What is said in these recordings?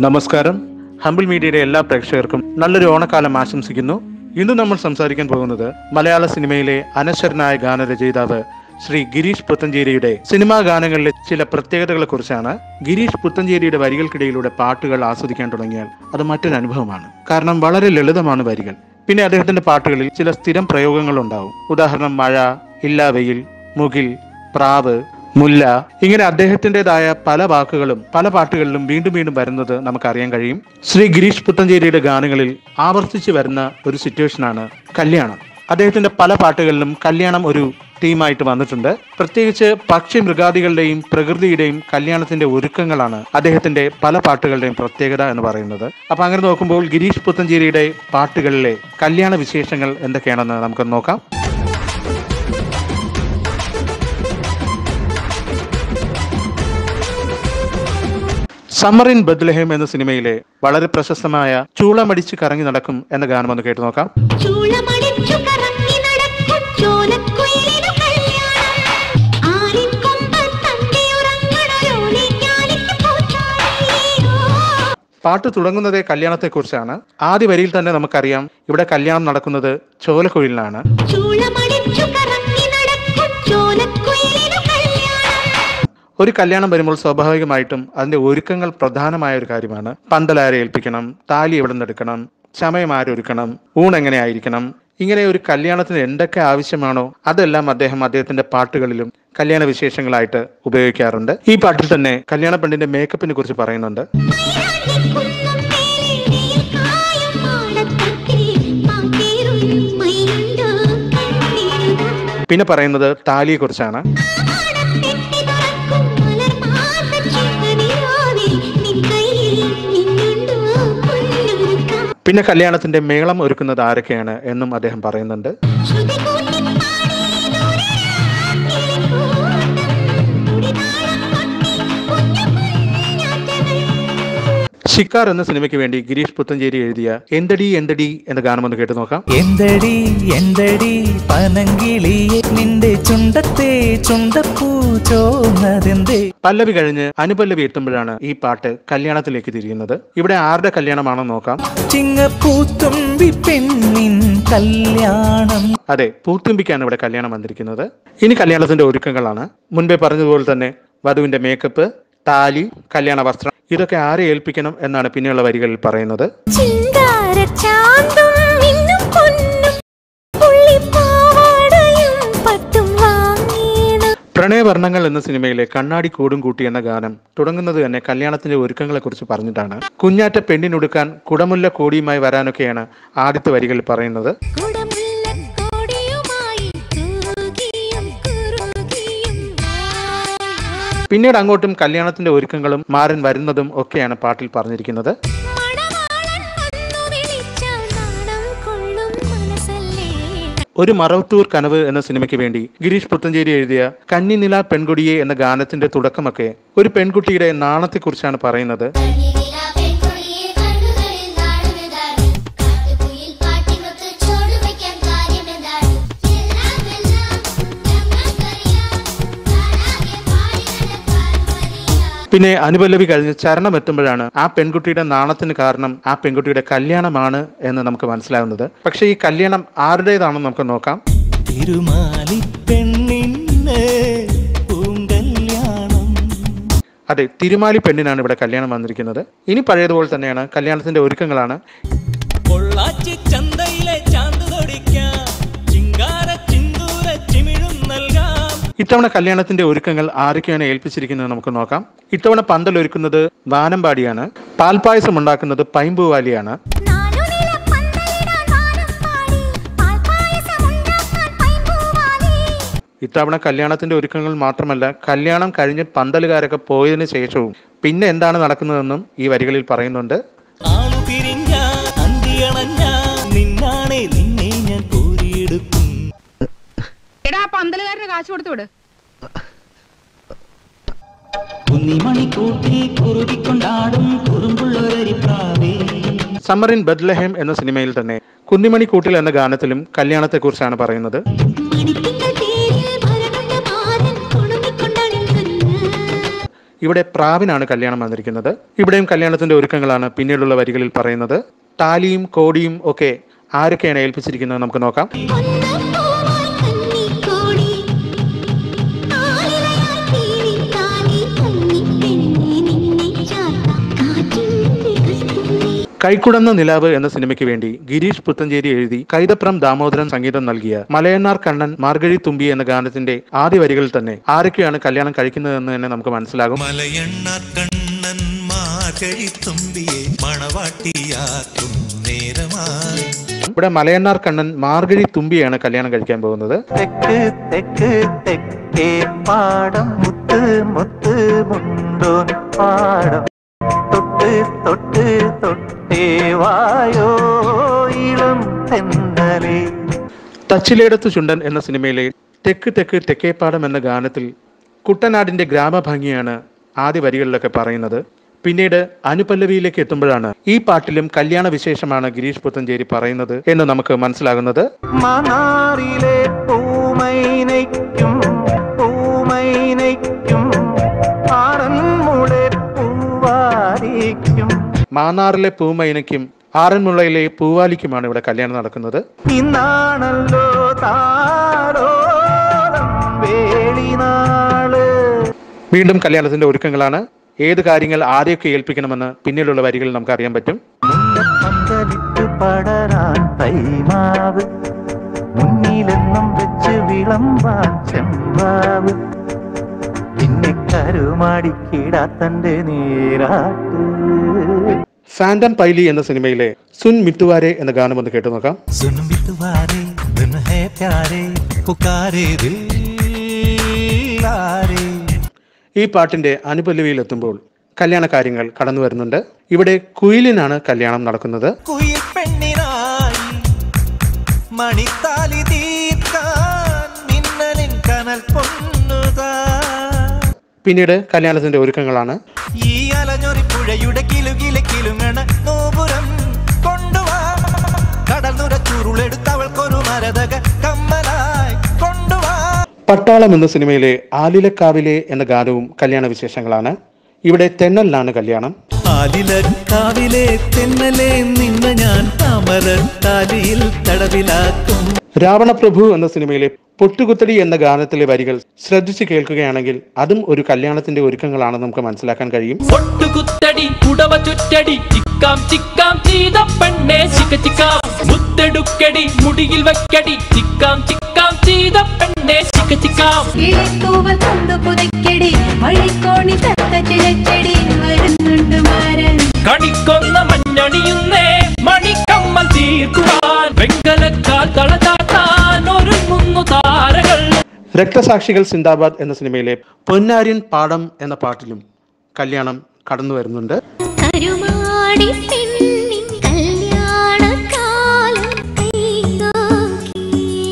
നമസ്കാരം ഹമ്പിൾ മീഡിയയുടെ എല്ലാ പ്രേക്ഷകർക്കും നല്ലൊരു ഓണക്കാലം ആശംസിക്കുന്നു ഇന്ന് നമ്മൾ സംസാരിക്കാൻ പോകുന്നത് മലയാള സിനിമയിലെ അനശ്വരനായ ഗാനരചയിതാവ് ശ്രീ ഗിരീഷ് പുത്തഞ്ചേരിയുടെ സിനിമാ ഗാനങ്ങളിലെ ചില പ്രത്യേകതകളെ കുറിച്ചാണ് ഗിരീഷ് പുത്തഞ്ചേരിയുടെ വരികൾക്കിടയിലൂടെ പാട്ടുകൾ ആസ്വദിക്കാൻ തുടങ്ങിയാൽ അത് മറ്റൊരു അനുഭവമാണ് കാരണം വളരെ ലളിതമാണ് വരികൾ പിന്നെ അദ്ദേഹത്തിന്റെ പാട്ടുകളിൽ ചില സ്ഥിരം പ്രയോഗങ്ങൾ ഉണ്ടാവും ഉദാഹരണം മഴ ഇല്ലാ വെയിൽ മുകിൽ പ്രാവ് മുല്ല ഇങ്ങനെ അദ്ദേഹത്തിൻ്റെതായ പല വാക്കുകളും പല പാട്ടുകളിലും വീണ്ടും വീണ്ടും വരുന്നത് നമുക്കറിയാൻ കഴിയും ശ്രീ ഗിരീഷ് പുത്തഞ്ചേരിയുടെ ഗാനങ്ങളിൽ ആവർത്തിച്ചു വരുന്ന ഒരു സിറ്റുവേഷനാണ് കല്യാണം അദ്ദേഹത്തിന്റെ പല പാട്ടുകളിലും കല്യാണം ഒരു തീമായിട്ട് വന്നിട്ടുണ്ട് പ്രത്യേകിച്ച് പക്ഷി മൃഗാദികളുടെയും പ്രകൃതിയുടെയും കല്യാണത്തിന്റെ ഒരുക്കങ്ങളാണ് അദ്ദേഹത്തിന്റെ പല പാട്ടുകളുടെയും പ്രത്യേകത എന്ന് പറയുന്നത് അപ്പൊ അങ്ങനെ നോക്കുമ്പോൾ ഗിരീഷ് പുത്തഞ്ചേരിയുടെ പാട്ടുകളിലെ കല്യാണ വിശേഷങ്ങൾ എന്തൊക്കെയാണെന്ന് നമുക്ക് നോക്കാം സമ്മർ ഇൻ ബദ്ലഹേം എന്ന സിനിമയിലെ വളരെ പ്രശസ്തമായ ചൂളമടിച്ച് കറങ്ങി നടക്കും എന്ന ഗാനം ഒന്ന് കേട്ടു നോക്കാം ചൂളമടിച്ചു കറങ്ങി നടക്കും ചോലക്കുയിലിനു കല്യാണം. ആലിക്കൊമ്പത്തന്റെ ഉറങ്ങണലോലെ ഞാലിക്ക് പൂച്ചാടിയോ. പാട്ട് തുടങ്ങുന്നതേ കല്യാണത്തെക്കുറിച്ചാണ് ആദ്യ വരിയിൽ തന്നെ നമുക്കറിയാം ഇവിടെ കല്യാണം നടക്കുന്നത് ചോലക്കുഴലിലാണ് ചൂളമടിച്ചു കറങ്ങി നടക്കും ചോലക്കുയിലിനു കല്യാണം. ഒരു കല്യാണം വരുമ്പോൾ സ്വാഭാവികമായിട്ടും അതിന്റെ ഒരുക്കങ്ങൾ പ്രധാനമായ ഒരു കാര്യമാണ് പന്തലാരെ ഏൽപ്പിക്കണം താലി എവിടെ നിന്ന് എടുക്കണം ചമയം ആരൊരുക്കണം ഊണ് എങ്ങനെ ആയിരിക്കണം ഇങ്ങനെ ഒരു കല്യാണത്തിന് എന്തൊക്കെ ആവശ്യമാണോ അതെല്ലാം അദ്ദേഹം അദ്ദേഹത്തിന്റെ പാട്ടുകളിലും കല്യാണ വിശേഷങ്ങളായിട്ട് ഉപയോഗിക്കാറുണ്ട് ഈ പാട്ടിൽ തന്നെ കല്യാണ പെണ്ണിന്റെ മേക്കപ്പിനെ കുറിച്ച് പറയുന്നുണ്ട് മയിലാടിക്കുന്നും മേലിടിയിൽ കായും മാടത്തട്ടിൽ മാങ്കേറും മയിലുണ്ടോ കണ്ണിരുതാ. പിന്നെ പറയുന്നത് താലിയെ കുറിച്ചാണ് മാടത്തെട്ടി തുറക്കും മലർമാസച്ചിങ്ങനിലാവിൽ നിൻ കയ്യിൽ നിന്നുണ്ടോ പൊന്നുരുക്കം. പിന്നെ കല്യാണത്തിന്റെ മേളം ഒരുക്കുന്നത് ആരൊക്കെയാണ് എന്നും അദ്ദേഹം പറയുന്നുണ്ട് ശ്രുതി കൂട്ടി പാടിയതൊരു രാക്കിളിക്കൂട്ടം. തുടിതാളം കൊട്ടി കുഞ്ഞു കുഞ്ഞാറ്റകൾ. ഷിക്കാർ എന്ന സിനിമയ്ക്ക് വേണ്ടി ഗിരീഷ് പുത്തഞ്ചേരി എഴുതിയ എന്തടി എന്തടി എന്ന ഗാനം ഒന്ന് കേട്ടു നോക്കാം എന്തടി എന്തടി പനങ്കിളിയെ നിന്റെ ചുണ്ടത്തെ ചുണ്ടപ്പൂ ചോന്നതെന്തേ പല്ലവി കഴിഞ്ഞ് അനുപല്ലവി എത്തുമ്പോഴാണ് ഈ പാട്ട് കല്യാണത്തിലേക്ക് തിരിയുന്നത് ഇവിടെ ആരുടെ കല്യാണമാണെന്ന് നോക്കാം ചിങ്ങപ്പൂത്തുമ്പി പെണ്ണിൻ കല്യാണം അതെ പൂത്തുമ്പിക്കാണ് ഇവിടെ കല്യാണം വന്നിരിക്കുന്നത് ഇനി കല്യാണത്തിന്റെ ഒരുക്കങ്ങളാണ് മുൻപേ പറഞ്ഞതുപോലെ തന്നെ വധുവിന്റെ മേക്കപ്പ് താലി കല്യാണ വസ്ത്രം ഇതൊക്കെ ആരെ ഏൽപ്പിക്കണം എന്നാണ് പിന്നെയുള്ള വരികളിൽ പറയുന്നത് ചിങ്കാരച്ചാന്തും മിന്നും പൊന്നും പുള്ളിപ്പാവാടയും പട്ടും വാങ്ങീണം പ്രണയവർണ്ണങ്ങൾ എന്ന സിനിമയിലെ കണ്ണാടി കൂടും കൂട്ടി എന്ന ഗാനം തുടങ്ങുന്നത് തന്നെ കല്യാണത്തിന്റെ ഒരുക്കങ്ങളെ കുറിച്ച് പറഞ്ഞിട്ടാണ് കുഞ്ഞാറ്റ പെണ്ണിനൊടുക്കാൻ കുടമുല്ല കോടിയുമായി വരാനൊക്കെയാണ് ആദ്യത്തെ വരികളിൽ പറയുന്നത് കുടമുല്ലക്കോടിയുമായി തൂകിയും കുറുകിയും പിന്നീട് അങ്ങോട്ടും കല്യാണത്തിന്റെ ഒരുക്കങ്ങളും മാരൻ വരുന്നതും ഒക്കെയാണ് പാട്ടിൽ പറഞ്ഞിരിക്കുന്നത് മണവാളൻ വന്നു വിളിച്ചാൽ നാണം കൊള്ളും മനസ്സല്ലേ ഒരു മറവത്തൂർ കനവ് എന്ന സിനിമയ്ക്ക് വേണ്ടി ഗിരീഷ് പുത്തഞ്ചേരി എഴുതിയ കന്നിനില പെൺകുടിയെ എന്ന ഗാനത്തിന്റെ തുടക്കമൊക്കെ ഒരു പെൺകുട്ടിയുടെ നാണത്തെക്കുറിച്ചാണ് പറയുന്നത് കണ്ണിനിലാ പെൺകൊടിയെ കണ്ണുകളിൽ നാണമെന്താണ്? കാട്ടുകുയിൽ പാട്ടിനൊത്ത് ചോട് വയ്ക്കാൻ കാര്യമെന്താണ്? എല്ലാം എല്ലാം ഞങ്ങൾക്കറിയാം. കാണാതെ പാടി നടക്കാൻ മതിയാ. പിന്നെ അനുപല്ലവി കഴിഞ്ഞ് ചരണം എത്തുമ്പോഴാണ് ആ പെൺകുട്ടിയുടെ നാണത്തിന് കാരണം ആ പെൺകുട്ടിയുടെ കല്യാണമാണ് എന്ന് നമുക്ക് മനസ്സിലാവുന്നത് പക്ഷേ ഈ കല്യാണം ആരുടേതാണെന്ന് നമുക്ക് നോക്കാം തിരുമാലി പെണ്ണിന് പൂങ്കല്യാണം അതെ തിരുമാലി പെണ്ണിനാണ് ഇവിടെ കല്യാണം വന്നിരിക്കുന്നത് ഇനി പഴയതുപോലെ തന്നെയാണ് കല്യാണത്തിന്റെ ഒരുക്കങ്ങളാണ് പൊള്ളാച്ചി ചന്തയിലെ ചാന്ത് തൊടിക്കാം ചിങ്കാര ചിന്തൂര ചിമിഴും നൽകാം ഇത്തവണ കല്യാണത്തിന്റെ ഒരുക്കങ്ങൾ ആരൊക്കെയാണ് ഏൽപ്പിച്ചിരിക്കുന്നത് നമുക്ക് നോക്കാം ഇത്തവണ പന്തൽ ഒരുക്കുന്നത് വാനമ്പാടിയാണ് പാൽപ്പായസം ഉണ്ടാക്കുന്നത് പൈമ്പൂവാലിയാണ് നാലുനില പന്തലിടാൻ വാനം പാടി പാൽപ്പായസമുണ്ടാക്കാൻ പൈമ്പൂവാലി ഇത്തവണ കല്യാണത്തിന്റെ ഒരുക്കങ്ങൾ മാത്രമല്ല കല്യാണം കഴിഞ്ഞ് പന്തലുകാരൊക്കെ പോയതിനു ശേഷവും പിന്നെ എന്താണ് നടക്കുന്നതെന്നും ഈ വരികളിൽ പറയുന്നുണ്ട് ആളു പിരിഞ്ഞ അന്തിയണഞ്ഞ നിന്നാണേ നിന്നെ ഞാൻ കോരിയെടുക്കും എടാ ആ പന്തലുകാരന് കാശ് കൊടുത്തു വിട് കുന്നിമണി കൂട്ടി കുറുകിക്കൊണ്ടാടും കുറുമ്പുള്ളൊരരിപ്രാവേ സമ്മർ ഇൻ ബദ്ലഹേം എന്ന സിനിമയിൽ തന്നെ കുന്നിമണി കൂട്ടിൽ എന്ന ഗാനത്തിലും കല്യാണത്തെക്കുറിച്ചാണ് പറയുന്നത് മണിത്തിങ്കൾ തേരിൽ ഭരണന്റെ മാരൻ തുളുമ്പിക്കൊണ്ടണിങ്ങുന്നു ഇവിടെ പ്രാവിനാണ് കല്യാണം വന്നിരിക്കുന്നത് ഇവിടെയും കല്യാണത്തിന്റെ ഒരുക്കങ്ങളാണ് പിന്നീടുള്ള വരികളിൽ പറയുന്നത് താലിയും കോടിയും ഒക്കെ ആരൊക്കെയാണ് ഏൽപ്പിച്ചിരിക്കുന്നത് നമുക്ക് നോക്കാം പൊന്നപ്പൂവായി കന്നിക്കോടി ആലിലയായി പീലിത്താലി കന്നിപ്പെണ്ണേ നിന്നെ ചാർത്താം കാറ്റിന്റെ കസ്തൂരി കൈക്കുടന്ന നിലാവ് എന്ന സിനിമയ്ക്ക് വേണ്ടി ഗിരീഷ് പുത്തഞ്ചേരി എഴുതി കൈതപ്രം ദാമോദരൻ സംഗീതം നൽകിയ മലയന്നാർ കണ്ണൻ മാർഗഴി തുമ്പി എന്ന ഗാനത്തിന്റെ ആദ്യ വരികളിൽ തന്നെ ആരൊക്കെയാണ് കല്യാണം കഴിക്കുന്നതെന്ന് തന്നെ നമുക്ക് മനസ്സിലാകും മലയണ്ണാർ കണ്ണൻ മാർഗഴി തുമ്പിയെ മണവാട്ടിയാക്കും നേരമായി ഇവിടെ മലയന്നാർ കണ്ണൻ മാർഗഴി തുമ്പിയാണ് കല്യാണം കഴിക്കാൻ പോകുന്നത് തെക്ക് തെക്ക് തെക്കേ പാടം മുത്ത് മുത്ത് മുണ്ടോൻ പാടം തൊട്ട് തൊട്ട് തൊട്ടേ വായോ ഇളം തെന്നലേ തച്ചിലേടത്തു ചുണ്ടൻ എന്ന സിനിമയിലെ തെക്ക് തെക്ക് തെക്കേപ്പാടം എന്ന ഗാനത്തിൽ കുട്ടനാടിന്റെ ഗ്രാമഭംഗിയാണ് ആദ്യ വരികളിലൊക്കെ പറയുന്നത് പിന്നീട് അനുപല്ലവിയിലേക്ക് എത്തുമ്പോഴാണ് ഈ പാട്ടിലും കല്യാണ വിശേഷമാണ് ഗിരീഷ് പുത്തഞ്ചേരി പറയുന്നത് എന്ന് നമുക്ക് മനസ്സിലാകുന്നത് മണാറിലെ പൂമൈനയ്ക്കും പൂമൈനയ്ക്കും ആറന്മുളെ പൂവാരിക്കും മാന്നാറിലെ പൂമൈനയ്ക്കും ആറന്മുളയിലെ പൂവാലിക്കുമാണ് ഇവിടെ കല്യാണം നടക്കുന്നത് ഇന്നാണല്ലോ താരോളം വേളിനാള് വീണ്ടും കല്യാണത്തിന്റെ ഒരുക്കങ്ങളാണ് ഏത് കാര്യങ്ങൾ ആരെയൊക്കെ ഏൽപ്പിക്കണമെന്ന് പിന്നീടുള്ള വരികളിൽ നമുക്ക് അറിയാൻ പറ്റും മുല്ലപ്പന്തലിട്ട് പടരാൻ തൈമാവ് മുന്നിലെന്നും വെച്ച് വിളമ്പാൻ ചെമ്പാവ് പിന്നെ കരുമാടിക്കിടാത്തന്റെ നീരാട്ട് ഫാൻഡം പൈലി എന്ന സിനിമയിലെ സുൻ മിത്തുവാരെ എന്ന ഗാനം ഒന്ന് കേട്ടു നോക്കാം सुन मितवारे दिन है प्यारे पुकारे दिल लारे ഈ പാട്ടിന്റെ അനുപല്ലവിയിൽ എത്തുമ്പോൾ കല്യാണ കാര്യങ്ങൾ കടന്നു വരുന്നുണ്ട് ഇവിടെ കുയിലിനാണ് കല്യാണം നടക്കുന്നത് കുയിൽ പെണ്ണിനായി മണിത്താലി തീർക്കാൻ മിന്നലിൻ കനൽ പൊന്നുതാ പിന്നീട് കല്യാണത്തിന്റെ ഒരുക്കങ്ങളാണ് ഈ അലഞ്ഞൊരി പുഴയുടെ കിലുകിലെ കിലുങ്ങണ നോപുരം കൊണ്ടുവാ കടൽ നുര ചുരുളെടുത്തവൾക്കൊരു മരതക കമ്മലായി കൊണ്ടുവാ പട്ടാളം എന്ന സിനിമയിലെ ആലിലക്കാവിലെ എന്ന ഗാനവും കല്യാണ വിശേഷങ്ങളാണ് ഇവിടെ തെന്നലിലാണ് കല്യാണം ആലിലക്കാവിലെ തെന്നലെ നിന്ന ഞാൻ താമര താലിയിൽ തടവിലാക്കും രാവണപ്രഭു എന്ന സിനിമയിലെ പൊട്ടുകുത്തടി എന്ന ഗാനത്തിലെ വരികൾ ശ്രദ്ധിച്ച് കേൾക്കുകയാണെങ്കിൽ അതും ഒരു കല്യാണത്തിന്റെ ഒരുക്കങ്ങളാണ് നമുക്ക് മനസ്സിലാക്കാൻ കഴിയും പൊട്ടുകുത്തടി കുടവ ചുറ്റടി ചിക്കാം ചിക്കാം ചെയ്ത പെണ്ണെ ചിക്ക ചിക്കാം മുത്തെടുക്കടി മുടിയിൽ വെക്കടി ചിക്കാം ചിക്കാം ചെയ്ത പെണ്ണെ ചിക്ക ചിക്കാം ഇളത്തൂവൽ കൊണ്ടു പുതയ്ക്കടി വഴിക്കോണി തത്ത ചിലച്ചെടി വരുന്നുണ്ട് മാരൻ കണിക്കൊന്ന മഞ്ഞണിയുന്നേ മണിക്കമ്മൽ തീർക്കുവാൻ വെങ്കലക്കാൽ തളതാത്താൻ ഒരുങ്ങുന്നു താരകൾ രക്തസാക്ഷികൾ സിന്ദാബാദ് എന്ന സിനിമയിലെ പൊന്നാര്യൻ പാടം എന്ന പാട്ടിലും കല്യാണം കടന്നു വരുന്നുണ്ട് കരുമാടി പെണ്ണിൻ കല്യാണക്കാലം കൈനോക്കി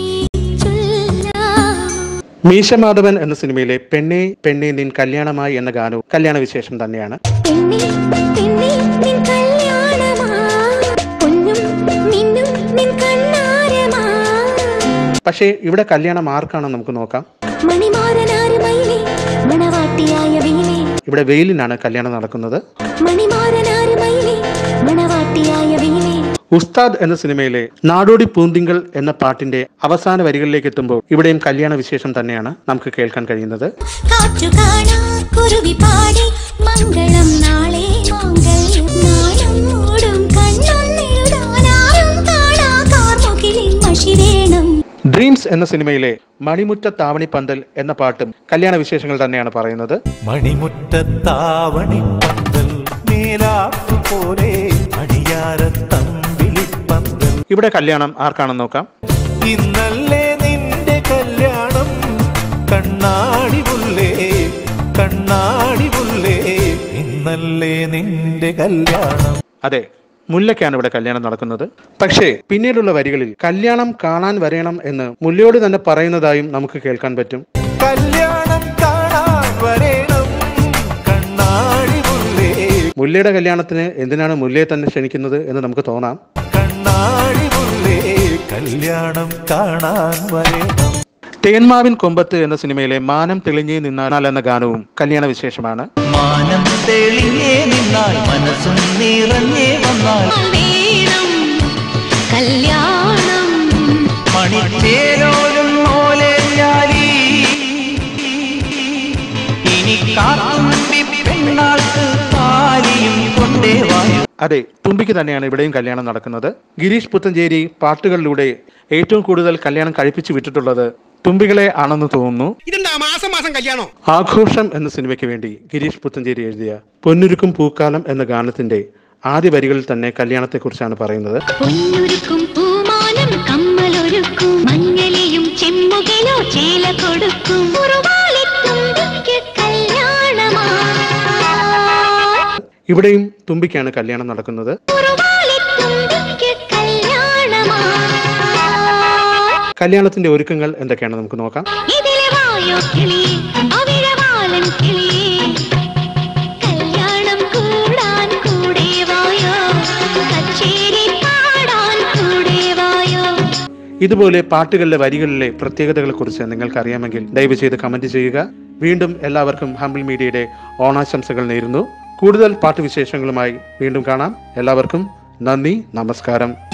ചൊല്ലാമോ മീശമാധവൻ എന്ന സിനിമയിലെ പെണ്ണെ പെണ്ണെ നിൻ കല്യാണമായി എന്ന ഗാനവും കല്യാണ വിശേഷം തന്നെയാണ് പെണ്ണേ പെണ്ണേ നിൻ കല്യാണമാ പൊന്നും മിന്നും നിൻ കണ്ണാരമാ പക്ഷേ ഇവിടെ കല്യാണം ആർക്കാണെന്ന് നമുക്ക് നോക്കാം മണിമാരനാരുമയിലേ മണവാട്ടിയായ വീണേ ഇവിടെ വെയിലിനാണ് കല്യാണം നടക്കുന്നത് മണിമാരനാരുമയിലേ മണവാട്ടിയായ വീണേ ഉസ്താദ് എന്ന സിനിമയിലെ നാടോടി പൂന്തിങ്കൾ എന്ന പാട്ടിന്റെ അവസാന വരികളിലേക്ക് എത്തുമ്പോൾ ഇവിടെയും കല്യാണ വിശേഷം തന്നെയാണ് നമുക്ക് കേൾക്കാൻ കഴിയുന്നത് കാറ്റു കാണാ കുരുവി പാടി മംഗളം നാളെ മാംഗല്യം നാളം മൂടും കണ്ണൊന്നിടാനാരും കാണാ കാർമുകിലിൻ മഷി വേണം ഡ്രീംസ് എന്ന സിനിമയിലെ മണിമുറ്റ താവണി പന്തൽ എന്ന പാട്ടും കല്യാണ വിശേഷങ്ങൾ തന്നെയാണ് പറയുന്നത് മണിമുറ്റത്താവണി പന്തൽ മേലാപ്പു പോലെ അടിയാരത്തമ്പിളിപ്പന്തൽ ഇവിടെ കല്യാണം ആർക്കാണെന്ന് നോക്കാം ഇന്നല്ലേ നിന്റെ കല്യാണം കണ്ണാടി പുല്ലേ കണ്ണാടി പുല്ലേ ഇന്നല്ലേ നിന്റെ കല്യാണം അതെ മുല്ലയ്ക്കാണ് ഇവിടെ കല്യാണം നടക്കുന്നത് പക്ഷേ പിന്നീടുള്ള വരികളിൽ കല്യാണം കാണാൻ വരണം എന്ന് മുല്ലയോട് തന്നെ പറയുന്നതായും നമുക്ക് കേൾക്കാൻ പറ്റും കല്യാണം കാണാൻ വരേണം കണ്ണാടി പുല്ലേ മുല്ലയുടെ കല്യാണത്തിന് എന്തിനാണ് മുല്ലയെ തന്നെ ക്ഷണിക്കുന്നത് എന്ന് നമുക്ക് തോന്നാം കണ്ണാടി പുല്ലേ കല്യാണം കാണാൻ വരേണം തേന്മാവിൻ കൊമ്പത്ത് എന്ന സിനിമയിലെ മാനം തെളിഞ്ഞേ നിന്നാൽ എന്ന ഗാനവും കല്യാണ വിശേഷമാണ് മാ മനം തെളിഞ്ഞേ നിന്നാൽ മനസ്സും നിറഞ്ഞേ വന്നാൽ വേണം കല്യാണം മണിച്ചേരോലും മോലെ ഞാലി ഇനി കാത്തുമ്പി പെണ്ണാൾക്ക് പാലിയും കൊണ്ടേ വായു അതെ തുമ്പിക്ക് തന്നെയാണ് ഇവിടെയും കല്യാണം നടക്കുന്നത് ഗിരീഷ് പുത്തഞ്ചേരി പാട്ടുകളിലൂടെ ഏറ്റവും കൂടുതൽ കല്യാണം കഴിപ്പിച്ചു വിട്ടിട്ടുള്ളത് തുമ്പികളെ ആണെന്ന് തോന്നുന്നു ഇതെന്താ മാസം മാസം കല്യാണോ ആഘോഷം എന്ന സിനിമയ്ക്ക് വേണ്ടി ഗിരീഷ് പുത്തഞ്ചേരി എഴുതിയ പൊന്നുരുക്കും പൂക്കാലം എന്ന ഗാനത്തിന്റെ ആദ്യ വരികളിൽ തന്നെ കല്യാണത്തെക്കുറിച്ചാണ് പറയുന്നത് പൊന്നൊരുക്കും പൂമാനം കമ്മലൊരുക്കും മഞ്ഞളിയും ചെമ്മുകിലോ ചേല കൊടുക്കും ഉറുവാളിത്തുമ്പിക്ക് കല്യാണമാ ഇവിടെയും തുമ്പിക്കാണ് കല്യാണം നടക്കുന്നത് ഉറുവാളിത്തുമ്പിക്ക് കല്യാണമാ കല്യാണത്തിന്റെ ഒരുക്കങ്ങൾ എന്തൊക്കെയാണ് നമുക്ക് നോക്കാം ഇതിലെ വായോ കിളി അവിഴവാലൻ കിളി കല്യാണം കൂടാൻ കൂടെ വായോ കച്ചേരി പാടാൻ കൂടെ വായോ ഇതുപോലെ പാട്ടുകളിലെ വരികളിലെ പ്രത്യേകതകളെ കുറിച്ച് നിങ്ങൾക്ക് അറിയാമെങ്കിൽ ദയവ് ചെയ്ത് കമന്റ് ചെയ്യുക വീണ്ടും എല്ലാവർക്കും ഹംബിൾ മീഡിയയുടെ ഓണാശംസകൾ നേരുന്നു കൂടുതൽ പാട്ടുവിശേഷങ്ങളുമായി വീണ്ടും കാണാം എല്ലാവർക്കും നന്ദി നമസ്കാരം